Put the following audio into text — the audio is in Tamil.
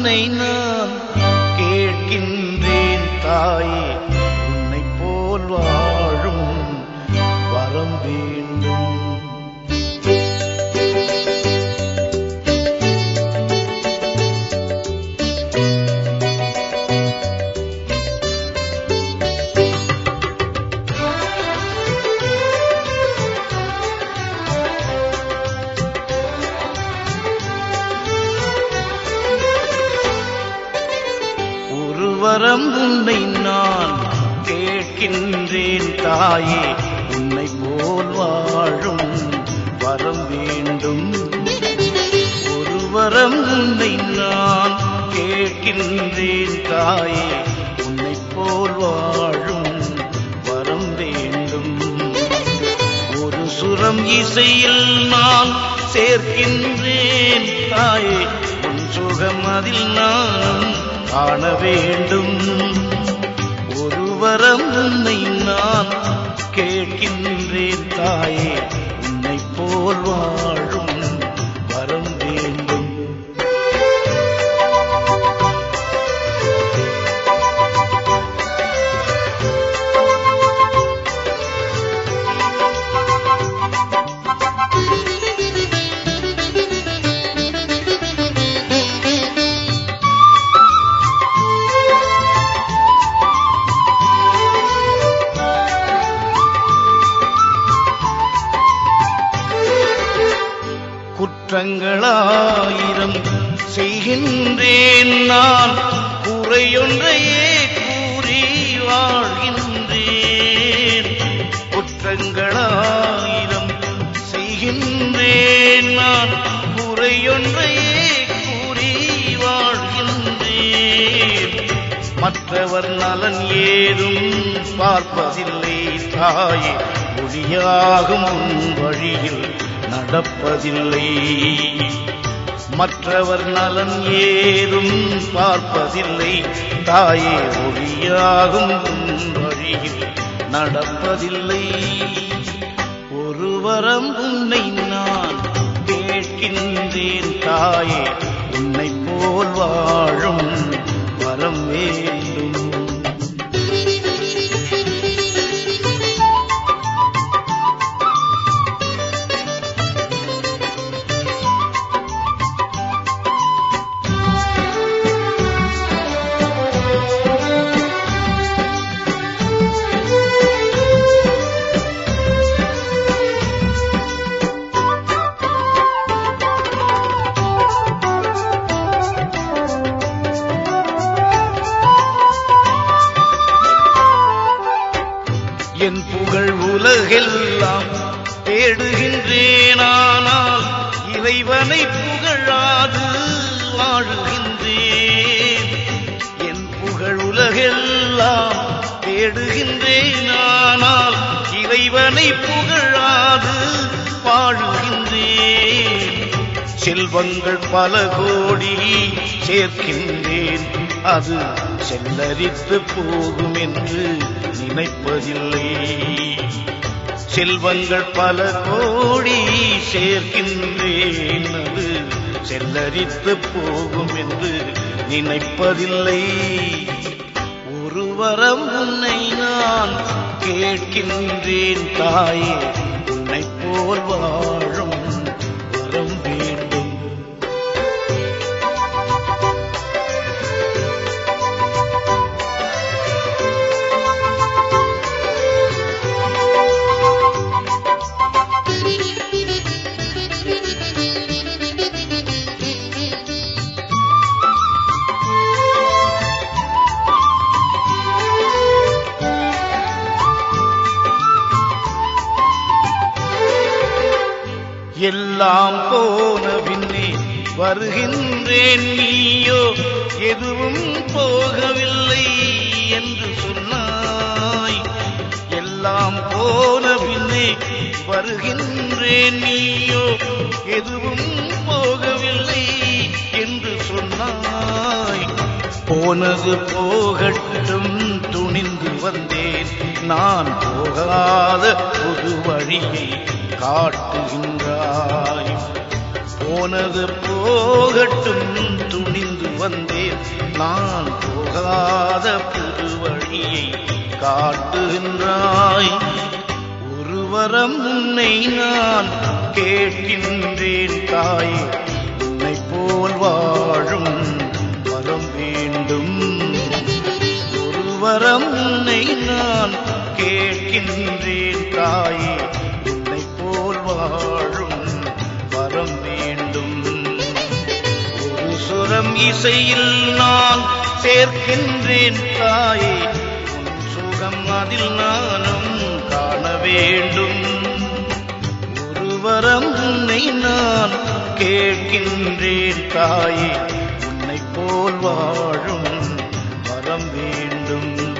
உன்னை நான் கேட்கின்றேன் தாயே உன்னை போல் வாழும் வரம் வேண்டும் ஒரு வரம் உன்னை நான் கேட்கின்றேன் தாயே உன்னை போல் வாழும் வரம் வேண்டும் ஒரு வரம் உன்னை நான் கேட்கின்றேன் தாயே உன்னை போல் வாழும் வரம் வேண்டும் ஒரு சுரம் இசையில் நான் சேர்க்கின்றேன் தாயே உன் சுகம் அதில் நானும் காண வேண்டும் ஒரு வரம் உன்னை நான் கேட்கின்றேன் தாயே உன்னை போல் வாழும் வரம் வேண்டும் குற்றங்களாயிரம் செய்கின்றேன் நான் குறையொன்றையே கூறி வாழ்கின்றேன் குற்றங்களாயிரம் செய்கின்றேன் நான் குறையொன்றையே கூறி வாழ்கின்றேன் மற்றவர் நலன் ஏதும் பார்ப்பதில்லை தாயே ஒளியாகும் உன் வழியில் நடப்பதில்லை மற்றவர் நலன் ஏதும் பார்ப்பதில்லை தாயே ஒளியாகும் உன் வழியில் நடப்பதில்லை ஒரு வரம் உன்னை நான் கேட்கின்றேன் தாயே உன்னை போல் வாழும் வரம் வேண்டும் என் புகழ் உலகெல்லாம் தேடுகின்றேனானால் இறைவனை புகழாது வாழுகின்றேன் என் புகழ் உலகெல்லாம் தேடுகின்றேனானால் இறைவனை புகழாது வாழுகின்றேன் செல்வங்கள் பல கோடி சேர்க்கின்றேன் அது செல்லரித்து போகும் என்று நினைப்பதில்லை செல்வங்கள் பல கோடி சேர்க்கின்றேன் அது செல்லரித்து போகும் என்று நினைப்பதில்லை ஒரு வரம் உன்னை நான் கேட்கின்றேன் தாயே உன்னை போல் வாழும் வரம் வேண்டும் எல்லாம் போன பின்னே வருகின்றேன் நீயோ எதுவும் போகவில்லை என்று சொன்னாய் எல்லாம் போன பின்னே வருகின்றேன் நீயோ எதுவும் போகவில்லை என்று சொன்னாய் போனது போகட்டும் துணிந்து வந்தேன் நான் போகாத புது வழியை காட்டுகின்றாய் போனது போ போகட்டும் துணிந்து வந்தேன் நான் போகாத புது வழியை காட்டுகின்றாய் ஒருவரம் உன்னை நான் கேட்கின்றேன் தாயே உன்னை போல் வாழும் வரம் வேண்டும் ஒருவரம் உன்னை நான் கேட்கின்றேன் தாயே உன்னை போல் வாழும் வரம் வேண்டும் ஒரு சுரம் இசையில் நான் சேர்க்கின்றேன் தாயே உன் சுகம் அதில் நானும் காண வேண்டும் ஒருவரம் உன்னை நான் கேட்கின்றேன் தாயே உன்னை போல் வாழும் வரம் வேண்டும்